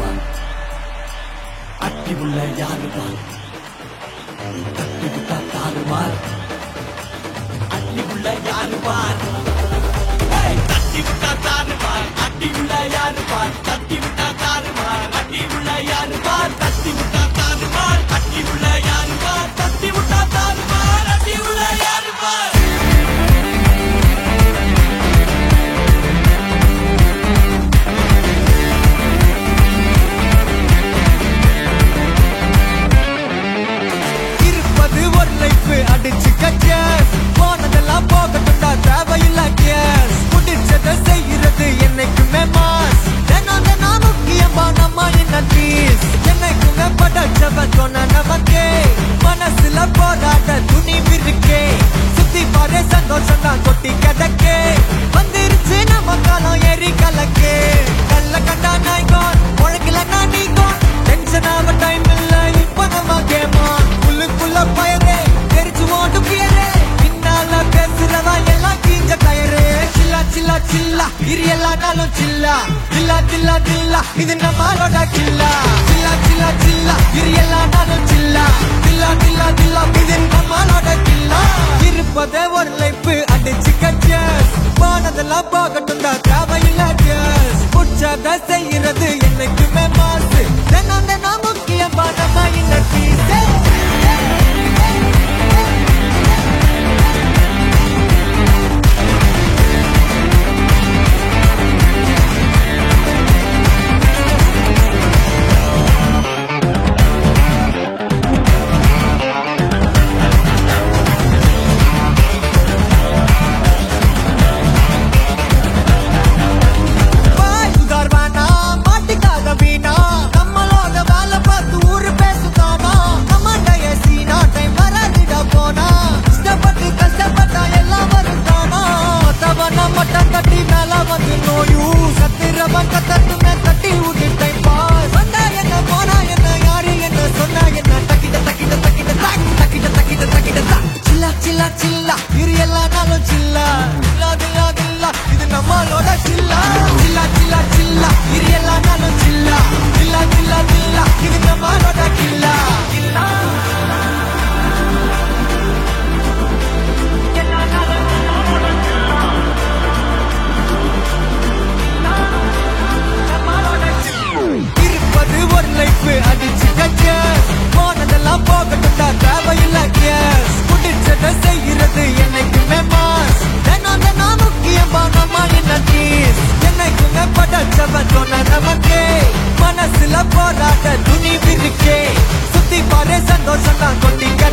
பார் அட்டி உள்ள யாரு பார் தட்டி விட்டா தாறு மார் அட்டி உள்ள யாரு பார் ஏய், தட்டி விட்டா தாறு மார் அட்டி உள்ள யாரு பார் தட்டி விட்டா தாறு மார் அட்டி உள்ள யாரு பார் தட்டி விட்டா தாறு மார் அட்டி உள்ள யாரு பார் தட்டி விட்டா தாறு மார் அட்டி உள்ள யாரு பார் இருப்பது ஒரு லைஃப் அடிச்சு கச்சேஸ் போனதெல்லாம் போகட்டும்டா தேவையில்ல கேஸ் முடிச்சதை செய்யறது என்னைக்குமே மாஸ் தினம் தினம் முக்கியமா நம்ம என்ன பீஸ் என்னைக்குமே படைச்சவன் சொன்ன நமக்கே மனசுல போராட துணிவு இருக்கே சுத்தி பாரு சந்தோஷம் தான் கொட்டி கிடக்கே வந்துருச்சு நம்ம காலம் ஏறி கலக்கே கல்ல கண்டா நாய்கோன் உழைக்கலன்னா நீங்கோன் டென்ஷன் ஆக டைம் இல்ல இப்ப நம்ம கேமா உள்ளுக்குள்ள பயரே தெரிச்சு ஓட்டு பியரே பின்னால பேசுறதா எல்லாம் கீஞ்ச டயரே சில்லா சில்லா சில்லா இரு எல்லா நாளும் சில்லா சில்லா சில்லா சில்லா இது நம்மளோட கில்லா சில்லா சில்லா சில்லா இரு எல்லா நாளும் சில்லா சில்லா சில்லா சில்லா இது நம்மளோட கில்லா இருப்பதே ஒரு லைஃப் அடிச்சு கச்சஸ் போனதெல்லாம் போகட்டும் தான் தேவையில்ல கேஸ் உற்சாக செய்யறது என்னைக்குமே மாசு தினம் தினம் முக்கியமா நம்ம இந்த பீஸே பாய் சுதார்வானா மாட்டிக்காத வீணா நம்மளோட வேலை பார்த்து ஊரு பேசுதானா நம்மடைய சீனா டைம் வராதிட போனா இஷ்டப்பட்டு கஷ்டப்பட்டா எல்லாம் வருதானா மத்தவன மட்டம் கட்டி மேல வந்து நோயூ சத்திரவன் கத்தட்டுமே தட்டி விட்டு டைம் பாஸ் வந்தா என்ன போனா என்ன யாரு என்ன சொன்னா என்ன தக்கிட்ட தக்கிட்ட தக்கிட்ட தாக் தக்கிட்ட தக்கிட்ட தக்கிட்ட தாக் சில்லா சில்லா சில்லா இரு எல்லா நாளும் சில்லா சில்லா தில்லா தில்லா இது நம்மளோட சில்லா சில்லா சில்லா சில்லா இரு எல்லா நாளும் சில்லா சில்லா சில்லா சில்லா இது நம்மளோட கில்லா கில்லா இருப்பது ஒரு லைஃப் அடிச்சு கச்சஸ் போனதெல்லாம் போகட்டும்டா தேவையில்ல கேஸ் முடிச்சதை செய்யறது என்னைக்குமே மாஸ் தினம் தினம் முக்கியமா நம்ம என்ன டீஸ் என்னைக்குமே படைச்சவன் சொன்ன நமக்கே மனசுல போராட்ட துணிவு இருக்கே சுத்தி பாரு சந்தோஷம் தான் கொட்டிக்க